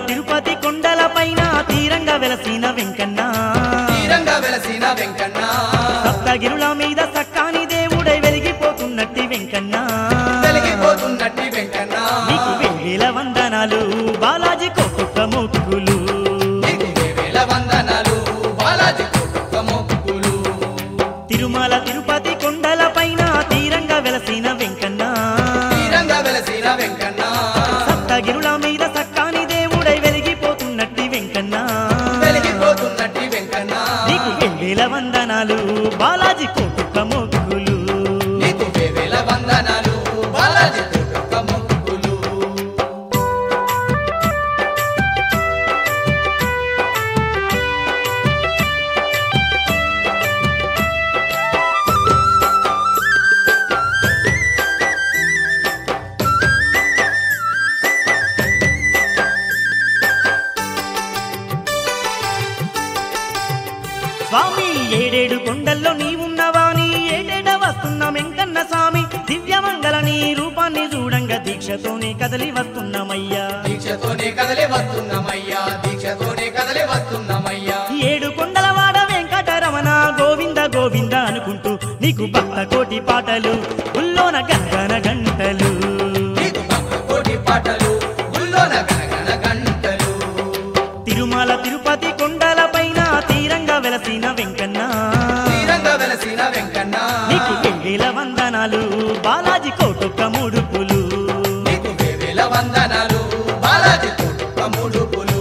తిరుపతి కొండలపైన తీరంగా వెలసిన వెంకన్న తీరంగా వెలసిన వెంకన్న సప్తగిరుల మీద సక్కాని దేవుడై వెలిగిపోతున్నట్టి వెంకన్న వెలిగిపోతున్నట్టి వెంకన్న నీకు వేల వందనాలు బాలాజీ కొట్టుక మొక్కులు నీకు వేవేల వందనాలు బాలాజీ కొడుక మొక్కులు తిరుమల తిరుపతి కొండలపైన తీరంగా వెలసిన వెంకన్న తీరంగా వెలసిన వెంకన్న సప్తగిరుల మీద సక్కాని దేవుడై వెలిగిపోతున్నట్టి వెంకన్న వెలిగిపోతున్నట్టి వెంకన్న నీకు వేల వందనాలు బాలాజీ కొట్టుక మొక్కులు నీకు వేవేల వందనాలు బాలాజీ కొడుక మొక్కులు స్వామి ఏడేడు కొండల్లో నీవున్నవాని ఏడేడ వస్తున్న వెంకన్న స్వామి దివ్యమంగళ నీ రూపాన్ని చూడంగా దీక్షతోనే కదలి వస్తున్నామయ్యా దీక్షతోనే కదలి వస్తున్నామయ్యా దీక్షతోనే కదలి వస్తున్నామయ్యా ఏడు కొండల వాడ వెంకటరమణ గోవింద గోవింద అనుకుంటూ నీకు భక్త కోటి పాటలు ఉల్లోన గంగన గంటలు నీకు భక్త కోటి పాటలు గుల్లోన గనగన గంటలు తిరుమల తిరుపతి కొండలపైన తీరంగా వెలసిన వెంకన్న తీరంగా వెలసిన వెంకన్న నీకు వేల వందనాలు బాలాజీ కోటొక్క ముడుపులు నీకు వేవేల వందనాలు బాలాజీ కొడుక ముడుపులు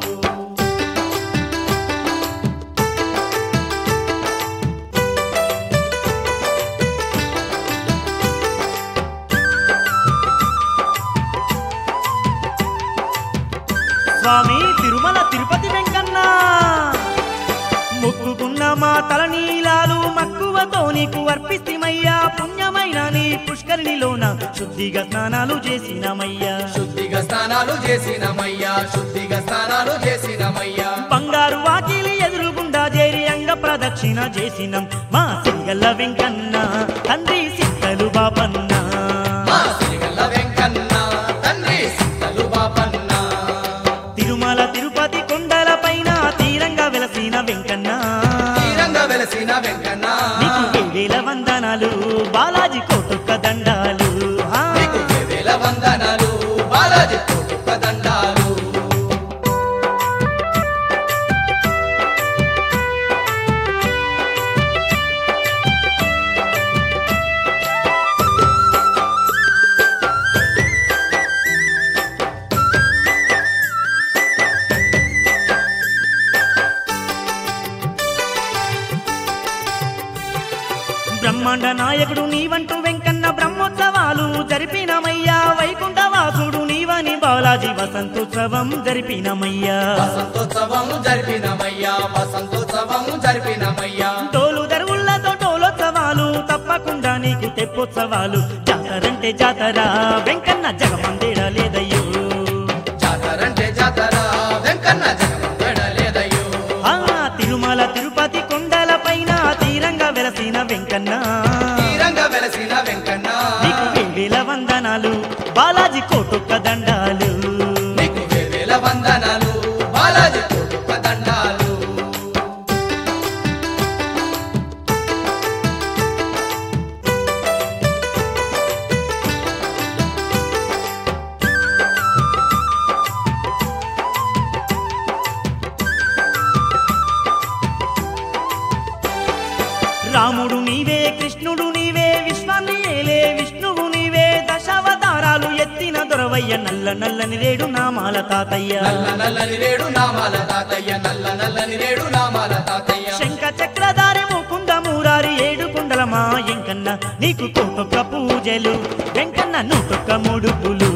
స్వామి తిరుమల తిరుపతి వెంకన్న మొక్కుకున్న మా తలనీలాలు మక్కువతో నీకు అర్పిstiమయ్యా పుణ్యమైన నీ పుష్కరిణిలోన శుద్ధిగా స్నానాలు చేసినమయ్యా శుద్ధిగా స్నానాలు చేసినమయ్యా శుద్ధిగా స్నానాలు చేసినమయ్యా బంగారు వాకిలి ఎదురుగుండా చేరి అంగ ప్రదక్షిణ చేసినం మా సింగల్ల వెంకన్న తండ్రి సిద్ధలు బాపన్న మా సిరిగల్ల వెంకన్న తండ్రి సిద్ధలు బాపన్న తిరుమల తిరుపతి కొండలపైన తీరంగా వెలసిన వెంకన్న తీరంగా వెలసిన వెంకన్న నీకు వేల వందనాలు బాలాజీ కోటొక్క దండాలు ఆ. నీకు వేవేల వందనాలు బాలాజీ కొడుక దండాలు బ్రహ్మాండ నాయకుడు నీవంటూ వెంకన్న బ్రహ్మోత్సవాలు జరిపినమయ్యా వైకుంఠవాసుడు నీవని బాలాజీ వసంతోత్సవం జరిపినమయ్యా వసంతోత్సవం జరిపినమయ్యా వసంతోత్సవం జరిపినమయ్యా టోలు దరువులతో టోలోత్సవాలు తప్పకుండా నీకు తెప్పోత్సవాలు జాతరంటే జాతర వెంకన్న జగమందేడ లేదయ్యో జాతరంటే జాతర వెంకన్న జగమంగడ లేదయ్యో ఆ తిరుమల తిరుపతి కొండలపైన తీరంగా వెలసిన వెంకన్న తీరంగా వెలసిన వెంకన్న నీకు వేల వందనాలు బాలాజీ కోటొక్క దండాలు నీకు వేవేల వందనాలు బాలాజీ కొడుక దండాలు రాముడు నీవే కృష్ణుడు నీవే విశ్వాన్ని ఏలే విష్ణువు నీవే దశావతారాలు ఎత్తిన దొరవయ్య నల్ల నల్లని రేడు నామాల తాతయ్య నల్ల నల్లని రేడు నామాల తాతయ్య నల్ల నల్లని రేడు నామాల తాతయ్య శంఖ చక్రధారి ముకుంద మూరారి ఏడు కుండల మా ఎంకన్న నీకు కోటొక్క పూజలు వెంకన్న నూటొక్క ముడుపులు